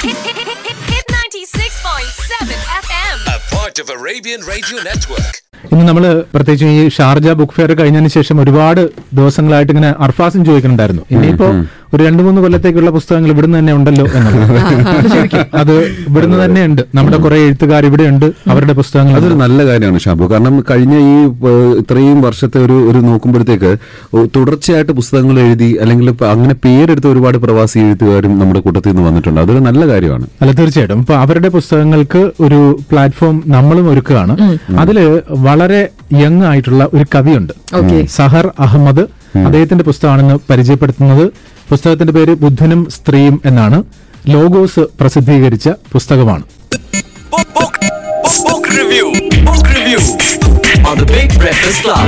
Hit 96.7 FM. A part of Arabian Radio Network. ഇന്ന് നമ്മൾ പ്രത്യേകിച്ച് ഈ ഷാർജ ബുക്ക് ഫെയർ കഴിഞ്ഞതിന് ശേഷം ഒരുപാട് ദിവസങ്ങളായിട്ട് ഇങ്ങനെ അർഫാസും ചോദിക്കുന്നുണ്ടായിരുന്നു ഇനിയിപ്പോ ഒരു രണ്ടു മൂന്ന് കൊല്ലത്തേക്കുള്ള പുസ്തകങ്ങൾ ഇവിടുന്ന് തന്നെ ഉണ്ടല്ലോ എന്നുള്ളത് ശരിക്കും അത് ഇവിടുന്ന് തന്നെ ഉണ്ട് നമ്മുടെ കുറെ എഴുത്തുകാർ ഇവിടെ ഉണ്ട് അവരുടെ പുസ്തകങ്ങൾ അതൊരു നല്ല കാര്യമാണ് ഷാബു കാരണം കഴിഞ്ഞ ഈ ഏഹ്, ഇത്രയും വർഷത്തെ ഒരു ഒരു നോക്കുമ്പോഴത്തേക്ക് ഒ- തുടർച്ചയായിട്ട് പുസ്തകങ്ങൾ എഴുതി അല്ലെങ്കിൽ ഇപ്പൊ അങ്ങനെ പേരെടുത്ത ഒരുപാട് പ്രവാസി എഴുത്തുകാരും നമ്മുടെ കൂട്ടത്തിൽ നിന്ന് വന്നിട്ടുണ്ട് അതൊരു നല്ല കാര്യമാണ് അല്ല തീർച്ചയായിട്ടും ഇപ്പൊ അവരുടെ പുസ്തകങ്ങൾക്ക് ഒരു പ്ലാറ്റ്ഫോം നമ്മളും ഒരുക്കുകയാണ് അതില് വളരെ യങ് ആയിട്ടുള്ള ഒരു കവിയുണ്ട് സഹർ അഹമ്മദ് അദ്ദേഹത്തിന്റെ പുസ്തകമാണെന്ന് പരിചയപ്പെടുത്തുന്നത് പുസ്തകത്തിന്റെ പേര് ബുദ്ധനും സ്ത്രീയും എന്നാണ് ലോഗോസ് പ്രസിദ്ധീകരിച്ച പുസ്തകമാണ് Book, book, book, book review. Book review on the Big Breakfast Club.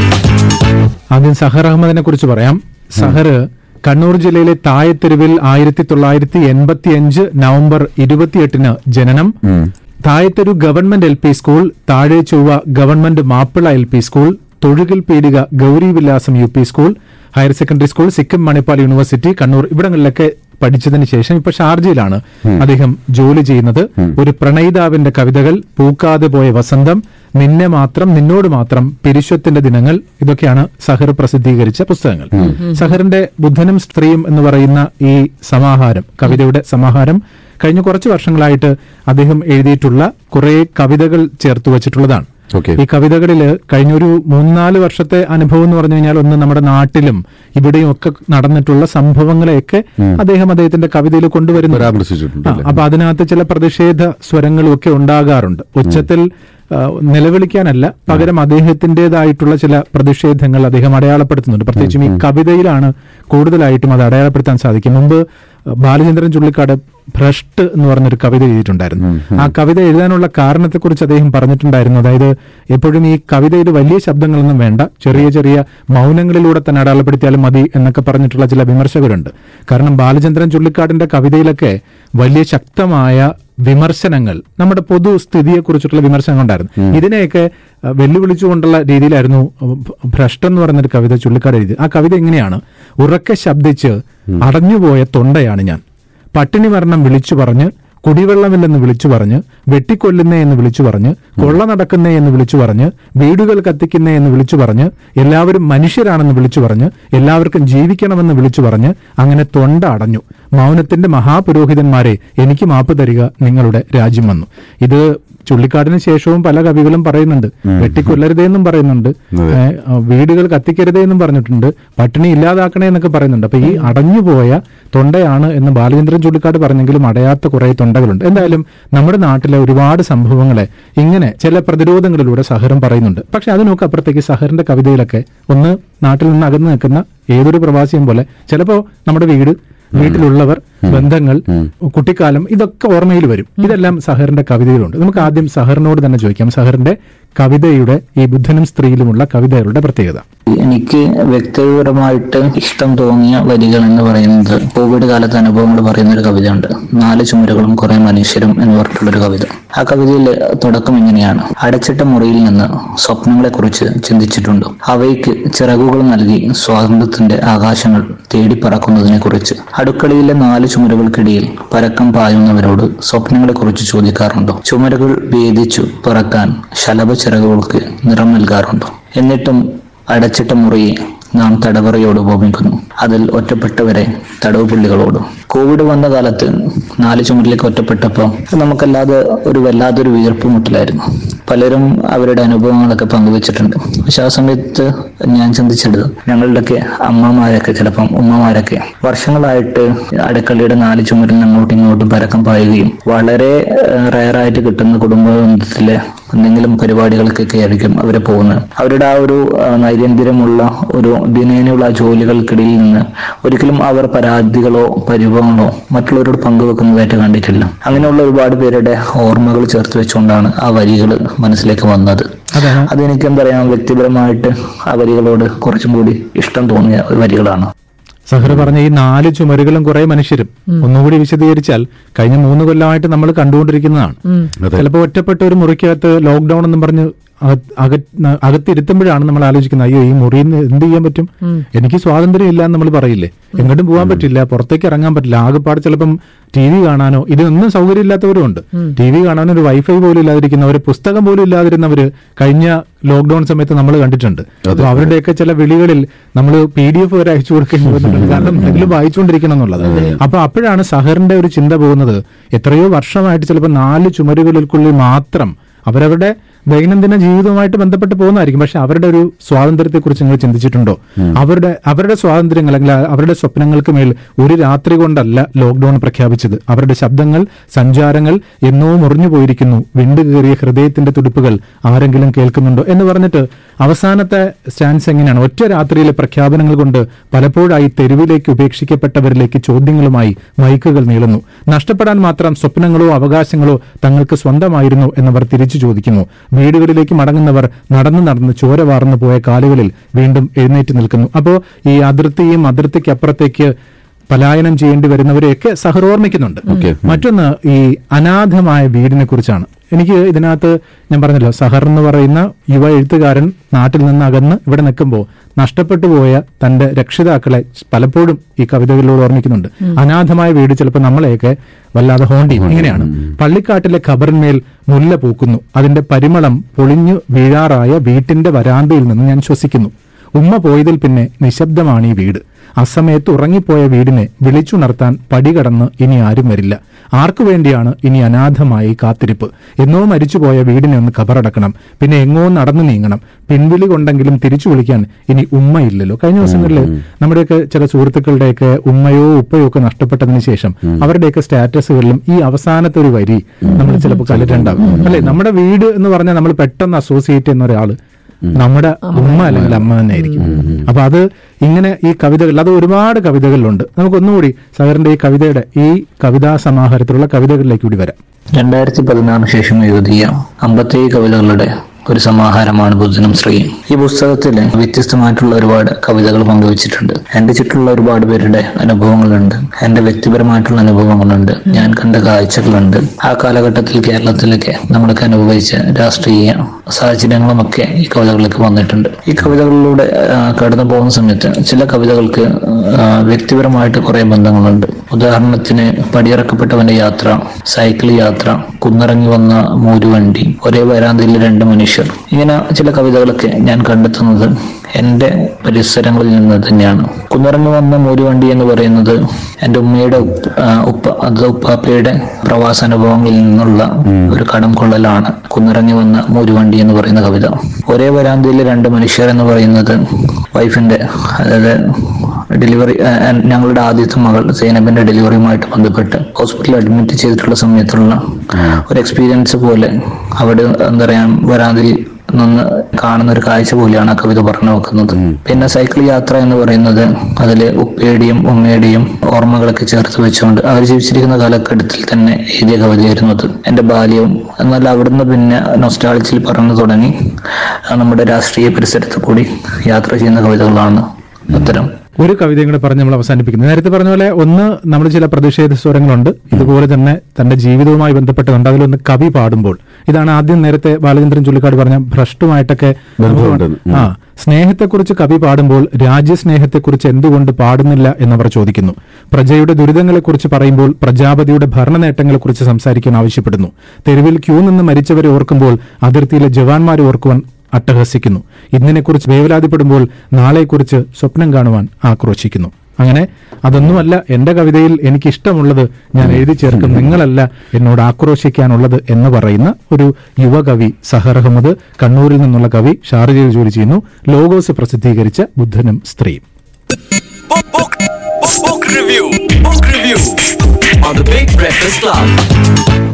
ആദ്യം സഹർ അഹമ്മദിനെ കുറിച്ച് പറയാം സഹർ കണ്ണൂർ ജില്ലയിലെ തായത്തെരുവിൽ ആയിരത്തി തൊള്ളായിരത്തി എൺപത്തി അഞ്ച് നവംബർ ഇരുപത്തിയെട്ടിന് ജനനം Thayatheru government L P school Thazhe Chovva government Mappila L P school Thozhukil Peedika Gowri Vilasam U P school higher secondary school Sikkim Manipal university Kannur ഇവിടങ്ങളിലൊക്കെ പഠിച്ചതിന് ശേഷം ഇപ്പൊ ഷാർജയിലാണ് അദ്ദേഹം ജോലി ചെയ്യുന്നത് ഒരു പ്രണയിതാവിന്റെ കവിതകൾ പൂക്കാതെ പോയ വസന്തം നിന്നെ മാത്രം നിന്നോട് മാത്രം പിരിശ്വത്തിന്റെ ദിനങ്ങൾ ഇതൊക്കെയാണ് സഹർ പ്രസിദ്ധീകരിച്ച പുസ്തകങ്ങൾ സഹറിന്റെ ബുദ്ധനും സ്ത്രീയും എന്ന് പറയുന്ന ഈ സമാഹാരം കവിതയുടെ സമാഹാരം കഴിഞ്ഞ കുറച്ച് വർഷങ്ങളായിട്ട് അദ്ദേഹം എഴുതിയിട്ടുള്ള കുറെ കവിതകൾ ചേർത്ത് വച്ചിട്ടുള്ളതാണ് Okay. ഈ കവിതകളില് കഴിഞ്ഞൊരു മൂന്നാല് വർഷത്തെ അനുഭവം എന്ന് പറഞ്ഞു കഴിഞ്ഞാൽ ഒന്ന് നമ്മുടെ നാട്ടിലും ഇവിടെയും ഒക്കെ നടന്നിട്ടുള്ള സംഭവങ്ങളെയൊക്കെ അദ്ദേഹം അദ്ദേഹത്തിന്റെ കവിതയിൽ കൊണ്ടുവരുന്നു പരാമർശിച്ചിട്ടുണ്ട് ആ, അപ്പൊ അതിനകത്ത് ചില പ്രതിഷേധ സ്വരങ്ങളും ഒക്കെ ഉണ്ടാകാറുണ്ട് ഉച്ചത്തിൽ ആ, നിലവിളിക്കാനല്ല പകരം അദ്ദേഹത്തിന്റേതായിട്ടുള്ള ചില പ്രതിഷേധങ്ങൾ അദ്ദേഹം അടയാളപ്പെടുത്തുന്നുണ്ട് പ്രത്യേകിച്ചും ഈ കവിതയിലാണ് കൂടുതലായിട്ടും അത് അടയാളപ്പെടുത്താൻ സാധിക്കും മുമ്പ് ബാലചന്ദ്രൻ ചുള്ളിക്കാട് ഭ്രഷ്ട് എന്ന് പറഞ്ഞൊരു കവിത എഴുതിയിട്ടുണ്ടായിരുന്നു ആ കവിത എഴുതാനുള്ള കാരണത്തെക്കുറിച്ച് അദ്ദേഹം പറഞ്ഞിട്ടുണ്ടായിരുന്നു അതായത് എപ്പോഴും ഈ കവിതയിൽ വലിയ ശബ്ദങ്ങളൊന്നും വേണ്ട ചെറിയ ചെറിയ മൗനങ്ങളിലൂടെ തന്നെ അടയാളപ്പെടുത്തിയാലും മതി എന്നൊക്കെ പറഞ്ഞിട്ടുള്ള ചില വിമർശകരുണ്ട് കാരണം ബാലചന്ദ്രൻ ചുള്ളിക്കാടിന്റെ കവിതയിലൊക്കെ വലിയ ശക്തമായ വിമർശനങ്ങൾ നമ്മുടെ പൊതു സ്ഥിതിയെക്കുറിച്ചിട്ടുള്ള വിമർശനം ഉണ്ടായിരുന്നു ഇതിനെയൊക്കെ അഹ്, വെല്ലുവിളിച്ചുകൊണ്ടുള്ള രീതിയിലായിരുന്നു ഭ- ഭ്രഷ്ടം എന്ന് പറയുന്നൊരു കവിത ചുള്ളിക്കാട് എഴുതി ആ കവിത എങ്ങനെയാണ് ഉറക്കെ ശബ്ദിച്ച് അടഞ്ഞുപോയ തൊണ്ടയാണ് ഞാൻ പട്ടിണി മരണം വിളിച്ചു പറഞ്ഞ് കുടിവെള്ളമില്ലെന്ന് വിളിച്ചു പറഞ്ഞ് വെട്ടിക്കൊല്ലുന്നേ എന്ന് വിളിച്ചു പറഞ്ഞ് കൊള്ള നടക്കുന്നേ എന്ന് വിളിച്ചു പറഞ്ഞ് വീടുകൾ കത്തിക്കുന്നേ എന്ന് വിളിച്ചു പറഞ്ഞ് എല്ലാവരും മനുഷ്യരാണെന്ന് വിളിച്ചു പറഞ്ഞ് എല്ലാവർക്കും ജീവിക്കണമെന്ന് വിളിച്ചു പറഞ്ഞ് അങ്ങനെ തൊണ്ട അടഞ്ഞു മൗനത്തിന്റെ മഹാപുരോഹിതന്മാരെ എനിക്ക് മാപ്പ് തരിക നിങ്ങളുടെ രാജ്യം വന്നു ഇത് ചുള്ളിക്കാടിന് ശേഷവും പല കവികളും പറയുന്നുണ്ട് വെട്ടിക്കൊല്ലരുതേ എന്നും പറയുന്നുണ്ട് ഏ, ആ, വീടുകൾ കത്തിക്കരുതേ എന്നും പറഞ്ഞിട്ടുണ്ട് പട്ടിണി ഇല്ലാതാക്കണേ എന്നൊക്കെ പറയുന്നുണ്ട് അപ്പൊ ഈ അടഞ്ഞുപോയ തൊണ്ടയാണ് എന്ന് ബാലചന്ദ്രൻ ചുള്ളിക്കാട് പറഞ്ഞെങ്കിലും അടയാത്ത കുറെ തൊണ്ടകളുണ്ട് എന്തായാലും നമ്മുടെ നാട്ടിലെ ഒരുപാട് സംഭവങ്ങളെ ഇങ്ങനെ ചില പ്രതിരോധങ്ങളിലൂടെ സഹരം പറയുന്നുണ്ട് പക്ഷെ അതിനൊക്കെ അപ്പുറത്തേക്ക് സഹറിന്റെ കവിതയിലൊക്കെ ഒന്ന് നാട്ടിൽ നിന്ന് അകന്നു നിൽക്കുന്ന ഏതൊരു പ്രവാസിയും പോലെ ചിലപ്പോ നമ്മുടെ വീട് വീട്ടിലുള്ളവർ ബന്ധങ്ങൾ കുട്ടിക്കാലം ഇതൊക്കെ ഓർമ്മയിൽ വരും ഇതെല്ലാം സഹറിന്റെ കവിതയിലുണ്ട് നമുക്ക് ആദ്യം സഹറിനോട് തന്നെ ചോദിക്കാം സഹറിന്റെ കവിതയുടെ ഈ ബുദ്ധനും സ്ത്രീയിലുമുള്ള കവിതകളുടെ പ്രത്യേകത എനിക്ക് വ്യക്തിപരമായിട്ട് ഇഷ്ടം തോന്നിയ വരികൾ എന്ന് പറയുന്നത് കോവിഡ് കാലത്തെ അനുഭവങ്ങൾ പറയുന്ന ഒരു കവിതയുണ്ട് നാല് ചുമരുകളും കുറെ മനുഷ്യരും എന്ന് പറഞ്ഞിട്ടുള്ള ഒരു കവിത ആ കവിതയിൽ തുടക്കം ഇങ്ങനെയാണ് അടച്ചിട്ട മുറിയിൽ നിന്ന് സ്വപ്നങ്ങളെ കുറിച്ച് ചിന്തിച്ചിട്ടുണ്ട് അവയ്ക്ക് ചിറകുകൾ നൽകി സ്വാതന്ത്ര്യത്തിന്റെ ആകാശങ്ങൾ തേടി പറക്കുന്നതിനെ കുറിച്ച് അടുക്കളയിലെ നാല് ചുമരുകൾക്കിടയിൽ പരക്കം പായുന്നവരോട് സ്വപ്നങ്ങളെ കുറിച്ച് ചോദിക്കാറുണ്ടോ ചുമരുകൾ ഭേദിച്ചു പറക്കാൻ ശലഭ ചിറകുകൾക്ക് നിറം നൽകാറുണ്ടോ എന്നിട്ടും അടച്ചിട്ട മുറിയെ നാം തടവറയോട് ഉപമിക്കുന്നു അതിൽ ഒറ്റപ്പെട്ടവരെ തടവ് പുള്ളികളോട് കോവിഡ് വന്ന കാലത്ത് നാല് ചുമരിലേക്ക് ഒറ്റപ്പെട്ടപ്പോൾ നമുക്കല്ലാതെ ഒരു വല്ലാതൊരു വീർപ്പ് മുട്ടലായിരുന്നു പലരും അവരുടെ അനുഭവങ്ങളൊക്കെ പങ്കുവച്ചിട്ടുണ്ട് പക്ഷെ ആ സമയത്ത് ഞാൻ ചിന്തിച്ചത് ഞങ്ങളുടെയൊക്കെ അമ്മമാരൊക്കെ ചിലപ്പം ഉമ്മമാരൊക്കെ വർഷങ്ങളായിട്ട് അടുക്കളയുടെ നാല് ചുമരിൽ അങ്ങോട്ടും ഇങ്ങോട്ടും പരക്കം പായുകയും വളരെ റയറായിട്ട് കിട്ടുന്ന കുടുംബ ബന്ധത്തിലെ എന്തെങ്കിലും പരിപാടികൾക്കൊക്കെ ആയിരിക്കും അവര് പോകുന്നത് അവരുടെ ആ ഒരു ആ, നൈരന്തര്യമുള്ള ഒരു ദിനേനയുള്ള ആ ജോലികൾക്കിടയിൽ നിന്ന് ഒരിക്കലും അവർ പരാതികളോ പരിഭവങ്ങളോ മറ്റുള്ളവരോട് പങ്കുവെക്കുന്നതായിട്ട് കണ്ടിട്ടില്ല അങ്ങനെയുള്ള ഒരുപാട് പേരുടെ ഓർമ്മകൾ ചേർത്ത് വെച്ചുകൊണ്ടാണ് ആ വരികൾ മനസ്സിലേക്ക് വന്നത് അതാണ് അതെനിക്ക് എന്താ പറയാ വ്യക്തിപരമായിട്ട് ആ വരികളോട് കുറച്ചും കൂടി ഇഷ്ടം തോന്നിയ വരികളാണ് സഹർ പറഞ്ഞ ഈ നാല് ചുമരുകളും കുറെ മനുഷ്യരും ഒന്നുകൂടി വിശദീകരിച്ചാൽ കഴിഞ്ഞ മൂന്ന് കൊല്ലമായിട്ട് നമ്മൾ കണ്ടുകൊണ്ടിരിക്കുന്നതാണ് ചിലപ്പോൾ ഒറ്റപ്പെട്ട ഒരു മുറിക്കകത്ത് ലോക്ക്ഡൌൺ എന്നും പറഞ്ഞ് അകത്ത് അകത്ത് അകത്തിരുത്തുമ്പോഴാണ് നമ്മൾ ആലോചിക്കുന്നത് അയ്യോ ഈ മുറിയിൽ നിന്ന് എന്ത് ചെയ്യാൻ പറ്റും എനിക്ക് സ്വാതന്ത്ര്യം ഇല്ല എന്ന് നമ്മൾ പറയില്ലേ എങ്ങോട്ടും പോകാൻ പറ്റില്ല പുറത്തേക്ക് ഇറങ്ങാൻ പറ്റില്ല ആകെപ്പാട് ചിലപ്പം ടി വി കാണാനോ ഇതൊന്നും സൗകര്യം ഇല്ലാത്തവരും ഉണ്ട് ടി വി കാണാനോ ഒരു വൈഫൈ പോലും ഇല്ലാതിരിക്കുന്നവര് പുസ്തകം പോലും ഇല്ലാതിരുന്നവര് കഴിഞ്ഞ ലോക്ക്ഡൌൺ സമയത്ത് നമ്മൾ കണ്ടിട്ടുണ്ട് അപ്പൊ അവരുടെയൊക്കെ ചില വിളികളിൽ നമ്മൾ പി ഡി എഫ് വരെ അയച്ചു കൊടുക്കേണ്ടി വന്നിട്ടുണ്ട് കാരണം എന്തെങ്കിലും വായിച്ചുകൊണ്ടിരിക്കണം എന്നുള്ളത് അപ്പൊ അപ്പോഴാണ് സഹറിന്റെ ഒരു ചിന്ത പോകുന്നത് എത്രയോ വർഷമായിട്ട് ചിലപ്പോൾ നാല് ചുമരുകൾക്കുള്ളിൽ മാത്രം അവരവരുടെ ദൈനംദിന ജീവിതവുമായിട്ട് ബന്ധപ്പെട്ട് പോകുന്നതായിരിക്കും പക്ഷെ അവരുടെ ഒരു സ്വാതന്ത്ര്യത്തെ കുറിച്ച് നിങ്ങൾ ചിന്തിച്ചിട്ടുണ്ടോ അവരുടെ അവരുടെ സ്വാതന്ത്ര്യങ്ങൾ അല്ലെങ്കിൽ അവരുടെ സ്വപ്നങ്ങൾക്ക് മേൽ ഒരു രാത്രി കൊണ്ടല്ല ലോക്ക്ഡൌൺ പ്രഖ്യാപിച്ചത് അവരുടെ ശബ്ദങ്ങൾ സഞ്ചാരങ്ങൾ എന്നോ മുറിഞ്ഞു പോയിരിക്കുന്നു വിണ്ടു കയറിയ ഹൃദയത്തിന്റെ തുടിപ്പുകൾ ആരെങ്കിലും കേൾക്കുന്നുണ്ടോ എന്ന് പറഞ്ഞിട്ട് അവസാനത്തെ സ്റ്റാൻസ് എങ്ങനെയാണ് ഒറ്റ രാത്രിയിലെ പ്രഖ്യാപനങ്ങൾ കൊണ്ട് പലപ്പോഴായി തെരുവിലേക്ക് ഉപേക്ഷിക്കപ്പെട്ടവരിലേക്ക് ചോദ്യങ്ങളുമായി മൈക്കുകൾ നീളുന്നു നഷ്ടപ്പെടാൻ മാത്രം സ്വപ്നങ്ങളോ അവകാശങ്ങളോ തങ്ങൾക്ക് സ്വന്തമായിരുന്നു എന്നവർ തിരിച്ചു ചോദിക്കുന്നു വീടുകളിലേക്ക് മടങ്ങുന്നവർ നടന്നു നടന്ന് ചോര വാർന്നു പോയ കാലുകളിൽ വീണ്ടും എഴുന്നേറ്റ് നിൽക്കുന്നു അപ്പോ ഈ അതിർത്തിയും അതിർത്തിക്കപ്പുറത്തേക്ക് പലായനം ചെയ്യേണ്ടി വരുന്നവരെയൊക്കെ സഹരോർമ്മിക്കുന്നുണ്ട് മറ്റൊന്ന് ഈ അനാഥമായ വീടിനെ കുറിച്ചാണ് എനിക്ക് ഇതിനകത്ത് ഞാൻ പറഞ്ഞല്ലോ സഹർ എന്ന് പറയുന്ന യുവ എഴുത്തുകാരൻ നാട്ടിൽ നിന്ന് അകന്ന് ഇവിടെ നിൽക്കുമ്പോൾ നഷ്ടപ്പെട്ടു പോയ തന്റെ രക്ഷിതാക്കളെ പലപ്പോഴും ഈ കവിതകളിലൂടെ ഓർമ്മിക്കുന്നുണ്ട് അനാഥമായ വീട് ചിലപ്പോൾ നമ്മളെയൊക്കെ വല്ലാതെ ഹോണ്ട് ചെയ്യും ഇങ്ങനെയാണ് പള്ളിക്കാട്ടിലെ ഖബറിന്മേൽ മുല്ല പൂക്കുന്നു അതിന്റെ പരിമളം പൊളിഞ്ഞു വീഴാറായ വീട്ടിന്റെ വരാന്തയിൽ നിന്ന് ഞാൻ ശ്വസിക്കുന്നു ഉമ്മ പോയതിൽ പിന്നെ നിശബ്ദമാണ് ഈ വീട് അസമയത്ത് ഉറങ്ങിപ്പോയ വീടിനെ വിളിച്ചുണർത്താൻ പടി കടന്ന് ഇനി ആരും വരില്ല ആർക്കു വേണ്ടിയാണ് ഇനി അനാഥമായി കാത്തിരിപ്പ് എന്നോ മരിച്ചുപോയ വീടിനെ ഒന്ന് കബറടക്കണം പിന്നെ എങ്ങോ നടന്നു നീങ്ങണം പിൻവിളി കൊണ്ടെങ്കിലും തിരിച്ചു വിളിക്കാൻ ഇനി ഉമ്മയില്ലല്ലോ കഴിഞ്ഞ ദിവസങ്ങളിൽ നമ്മുടെയൊക്കെ ചില സുഹൃത്തുക്കളുടെയൊക്കെ ഉമ്മയോ ഉപ്പയോ ഒക്കെ നഷ്ടപ്പെട്ടതിന് ശേഷം അവരുടെയൊക്കെ സ്റ്റാറ്റസുകളിലും ഈ അവസാനത്തെ ഒരു വരി നമ്മൾ ചിലപ്പോൾ കണ്ടിട്ടുണ്ടാവും അല്ലെ നമ്മുടെ വീട് എന്ന് പറഞ്ഞാൽ നമ്മൾ പെട്ടെന്ന് അസോസിയേറ്റ് ചെയ്യുന്ന ഒരാള് നമ്മുടെ ഉമ്മ അല്ലെങ്കിൽ അമ്മ തന്നെ ആയിരിക്കും അപ്പൊ അത് ഇങ്ങനെ ഈ കവിതകൾ അത് ഒരുപാട് കവിതകളിലുണ്ട് നമുക്ക് ഒന്നുകൂടി സഹറിന്റെ ഈ കവിതയുടെ ഈ കവിതാ സമാഹാരത്തിലുള്ള കവിതകളിലേക്ക് കൂടി വരാം രണ്ടായിരത്തി പതിനാറിന് ശേഷം എഴുതിയ അമ്പത്തേഴ് കവിതകളുടെ ഒരു സമാഹാരമാണ് ബുദ്ധനും സ്ത്രീയും ഈ പുസ്തകത്തിൽ വ്യത്യസ്തമായിട്ടുള്ള ഒരുപാട് കവിതകൾ പങ്കുവച്ചിട്ടുണ്ട് എന്റെ ചുറ്റുള്ള ഒരുപാട് പേരുടെ അനുഭവങ്ങളുണ്ട് എന്റെ വ്യക്തിപരമായിട്ടുള്ള അനുഭവങ്ങളുണ്ട് ഞാൻ കണ്ട കാഴ്ചകളുണ്ട് ആ കാലഘട്ടത്തിൽ കേരളത്തിലൊക്കെ നമ്മളൊക്കെ അനുഭവിച്ച രാഷ്ട്രീയ സാഹചര്യങ്ങളുമൊക്കെ ഈ കവിതകളിലേക്ക് വന്നിട്ടുണ്ട് ഈ കവിതകളിലൂടെ ആ, കടന്നു പോകുന്ന സമയത്ത് ചില കവിതകൾക്ക് ആ, വ്യക്തിപരമായിട്ട് കുറെ ബന്ധങ്ങളുണ്ട് ഉദാഹരണത്തിന് പടിയിറക്കപ്പെട്ടവന്റെ യാത്ര സൈക്കിൾ യാത്ര കുന്നിറങ്ങി വന്ന മൂരുവണ്ടി ഒരേ വരാന്തയിൽ രണ്ട് മനുഷ്യർ ഇങ്ങനെ ചില കവിതകളൊക്കെ ഞാൻ കണ്ടെത്തുന്നത് എന്റെ പരിസരങ്ങളിൽ നിന്ന് തന്നെയാണ് കുന്നിറങ്ങി വന്ന മൂരുവണ്ടി എന്ന് പറയുന്നത് എന്റെ ഉമ്മയുടെ ഉപ്പ ആ, ഉപ്പ അത് ഉപ്പാപ്പയുടെ പ്രവാസ അനുഭവങ്ങളിൽ നിന്നുള്ള ഒരു കടം കൊള്ളലാണ് കുന്നിറങ്ങി വന്ന മൂരുവണ്ടി എന്ന് പറയുന്ന കവിത ഒരേ വരാന്തയിലെ രണ്ട് മനുഷ്യർ എന്ന് പറയുന്നത് വൈഫിന്റെ അതായത് ഡെലിവറി ഞങ്ങളുടെ ആദ്യത്തെ മകൾ സൈനബിന്റെ ഡെലിവറിയുമായിട്ട് ബന്ധപ്പെട്ട് ഹോസ്പിറ്റലിൽ അഡ്മിറ്റ് ചെയ്തിട്ടുള്ള സമയത്തുള്ള ഒരു എക്സ്പീരിയൻസ് പോലെ അവിടെ എന്താ പറയാ വരാന്തയിൽ നിന്ന് കാണുന്ന ഒരു കാഴ്ച പോലെയാണ് ആ കവിത പറഞ്ഞു വെക്കുന്നത് പിന്നെ സൈക്കിൾ യാത്ര എന്ന് പറയുന്നത് അതില് ഉപ്പയുടെയും ഉമ്മയുടെയും ഓർമ്മകളൊക്കെ ചേർത്ത് വെച്ചുകൊണ്ട് അവർ ജീവിച്ചിരിക്കുന്ന കാലഘട്ടത്തിൽ തന്നെ എഴുതിയ കവിതയായിരുന്നു അത് എന്റെ ബാല്യവും എന്നാൽ അവിടുന്ന് പിന്നെ നൊസ്റ്റാളജിയിൽ പറഞ്ഞു തുടങ്ങി ആ നമ്മുടെ രാഷ്ട്രീയ പരിസരത്ത് കൂടി യാത്ര ചെയ്യുന്ന കവിതകളാണ് അത്തരം ഒരു കവിതയും കൂടെ പറഞ്ഞ് നമ്മൾ അവസാനിപ്പിക്കുന്നു നേരത്തെ പറഞ്ഞ പോലെ ഒന്ന് നമ്മൾ ചില പ്രതിഷേധ സ്വരങ്ങളുണ്ട് ഇതുപോലെ തന്നെ തന്റെ ജീവിതവുമായി ബന്ധപ്പെട്ടുണ്ട് അതിലൊന്ന് കവി പാടുമ്പോൾ ഇതാണ് ആദ്യം നേരത്തെ ബാലചന്ദ്രൻ ചുള്ളിക്കാട് പറഞ്ഞ ഭ്രഷ്ടുമായിട്ടൊക്കെ ബന്ധമുണ്ട്. ആ സ്നേഹത്തെക്കുറിച്ച് കവി പാടുമ്പോൾ രാജ്യസ്നേഹത്തെക്കുറിച്ച് എന്തുകൊണ്ട് പാടുന്നില്ല എന്നവർ ചോദിക്കുന്നു പ്രജയുടെ ദുരിതങ്ങളെക്കുറിച്ച് പറയുമ്പോൾ പ്രജാപതിയുടെ ഭരണ നേട്ടങ്ങളെക്കുറിച്ച് സംസാരിക്കാൻ ആവശ്യപ്പെടുന്നു തെരുവിൽ ക്യൂ നിന്ന് മരിച്ചവരെ ഓർക്കുമ്പോൾ അതിർത്തിയിലെ ജവാന്മാരെ ഓർക്കുവാൻ അട്ടഹസിക്കുന്നു ഇന്നിനെക്കുറിച്ച് വേവലാതിപ്പെടുമ്പോൾ നാളെക്കുറിച്ച് സ്വപ്നം കാണുവാൻ ആക്രോശിക്കുന്നു അങ്ങനെ അതൊന്നുമല്ല എന്റെ കവിതയിൽ എനിക്ക് ഇഷ്ടമുള്ളത് ഞാൻ എഴുതി ചേർക്കും നിങ്ങളല്ല എന്നോട് ആക്രോശിക്കാനുള്ളത് എന്ന് പറയുന്ന ഒരു യുവകവി സഹർ അഹമ്മദ് കണ്ണൂരിൽ നിന്നുള്ള കവി ഷാർജയിൽ ജോലി ചെയ്യുന്നു ലോഗോസ് പ്രസിദ്ധീകരിച്ച ബുദ്ധനും സ്ത്രീയും Book, book, book, book review. Book review on the Big Breakfast Club.